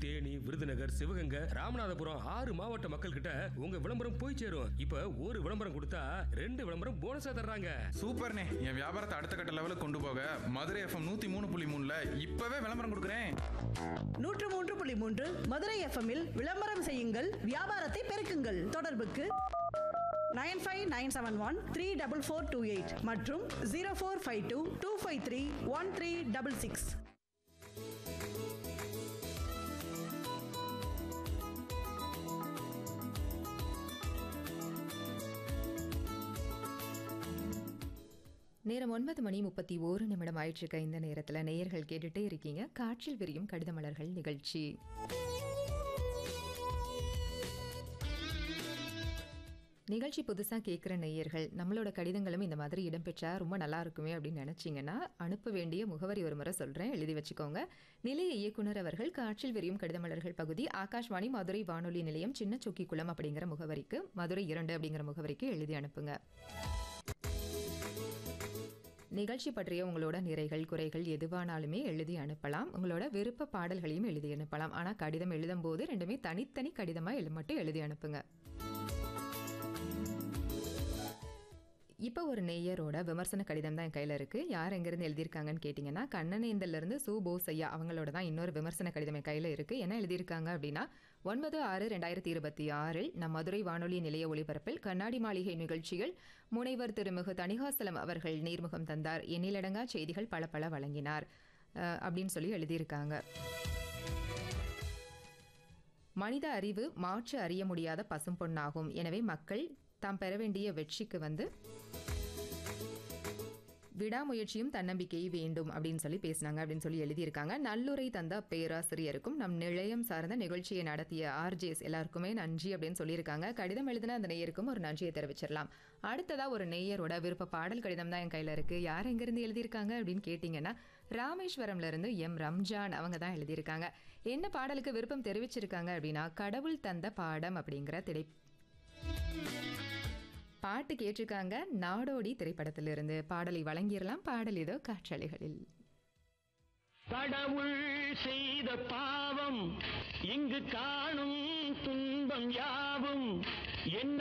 தேனி விருதுநகர் சிவகங்கை ராமநாதபுரம் ஆறு மாவட்ட மக்கள் கிட்ட உங்க விளம்பரம் போய் சேரும் இப்ப ஒரு விளம்பரம் கொடுத்தா ரெண்டு விளம்பரம் போனஸா தர்றாங்க சூப்பர்ண்ணே என் வியாபாரத்தை அடுத்த கட்ட லெவலுக்கு கொண்டு போக மதுரை எஃப்எம் நூத்தி மூணு புள்ளி மூணுல இப்பவே விளம்பரம் கொடுக்குறேன் நூற்று மூன்று புள்ளி மூன்று மதுரை எஃப்எம்மில் விளம்பரம் செய்யுங்கள் வியாபாரத்தை பெருக்குங்கள் தொடர்புக்கு nine five nine seven one three double four two eight மற்றும் zero four five two two five three one three double six நேரம் ஒன்பது மணி முப்பத்தி ஓரு நிமிடம் ஆயிட்டிருக்க இந்த நேரத்தில் நேயர்கள் கேட்டுட்டே இருக்கீங்க காற்றில் விரியும் கடித மலர்கள் நிகழ்ச்சி நிகழ்ச்சி புதுசாக கேட்குற நேயர்கள் நம்மளோட கடிதங்களும் இந்த மாதிரி இடம்பெற்றா ரொம்ப நல்லா இருக்குமே அப்படின்னு நினச்சிங்கன்னா அனுப்ப வேண்டிய முகவரி ஒரு முறை சொல்கிறேன் எழுதி வச்சுக்கோங்க நிலைய இயக்குனர் அவர்கள் காற்றில் விரியும் கடிதமலர்கள் பகுதி ஆகாஷ்வாணி மதுரை வானொலி நிலையம் சின்ன குளம் அப்படிங்கிற முகவரிக்கு மதுரை இரண்டு அப்படிங்கிற முகவரிக்கு எழுதி அனுப்புங்க நிகழ்ச்சி பற்றிய உங்களோட நிறைகள் குறைகள் எதுவானாலுமே எழுதி அனுப்பலாம் உங்களோட விருப்ப பாடல்களையும் எழுதி அனுப்பலாம் ஆனால் கடிதம் எழுதும் போது ரெண்டுமே தனித்தனி கடிதமாக எழு மட்டும் எழுதி அனுப்புங்க இப்போ ஒரு நேயரோட விமர்சன கடிதம் தான் என் கையில் இருக்குது யார் எங்கேருந்து எழுதியிருக்காங்கன்னு கேட்டிங்கன்னா கண்ணனேந்தல்லேருந்து சு போசையா அவங்களோட தான் இன்னொரு விமர்சன கடிதம் என் கையில் இருக்குது என்ன எழுதியிருக்காங்க அப்படின்னா ஒன்பது ஆறு ரெண்டாயிரத்தி இருபத்தி ஆறில் நம் மதுரை வானொலி நிலைய ஒளிபரப்பில் கண்ணாடி மாளிகை நிகழ்ச்சியில் முனைவர் திருமிகு தணிகாசலம் அவர்கள் நீர்முகம் தந்தார் எண்ணிலடங்கா செய்திகள் பல பல வழங்கினார் அஹ், அப்படின்னு சொல்லி எழுதியிருக்காங்க மனித அறிவு மாற்று அறிய முடியாத பசும்பொன்னாகும் எனவே மக்கள் தாம் பெற வேண்டிய வெற்றிக்கு வந்து விடாமுயற்சியும் தன்னம்பிக்கை வேண்டும் அப்படின்னு சொல்லி பேசினாங்க அப்படின்னு சொல்லி எழுதியிருக்காங்க நல்லுரை தந்த பேராசிரியருக்கும் நம் நிலையம் சார்ந்த நிகழ்ச்சியை நடத்திய ஆர்ஜேஸ் எல்லாருக்குமே நன்றி அப்படின்னு சொல்லியிருக்காங்க கடிதம் எழுதின அந்த நேயருக்கும் ஒரு நன்றியை தெரிவிச்சிடலாம் அடுத்ததா ஒரு நேயரோட விருப்ப பாடல் கடிதம் தான் என் கையில் இருக்கு யார் எங்கிருந்து எழுதியிருக்காங்க அப்படின்னு கேட்டிங்கன்னா ராமேஸ்வரம்ல இருந்து எம் ரம்ஜான் அவங்க தான் எழுதியிருக்காங்க என்ன பாடலுக்கு விருப்பம் தெரிவிச்சிருக்காங்க அப்படின்னா கடவுள் தந்த பாடம் அப்படிங்கிற திரை பாட்டு கேட்டிருக்காங்க நாடோடி திரைப்படத்திலிருந்து பாடலை வழங்கிடலாம் பாடல் இதோ காற்றலைகளில் கடவுள் செய்த பாவம் இங்கு காணும் துன்பம் யாவும் என்ன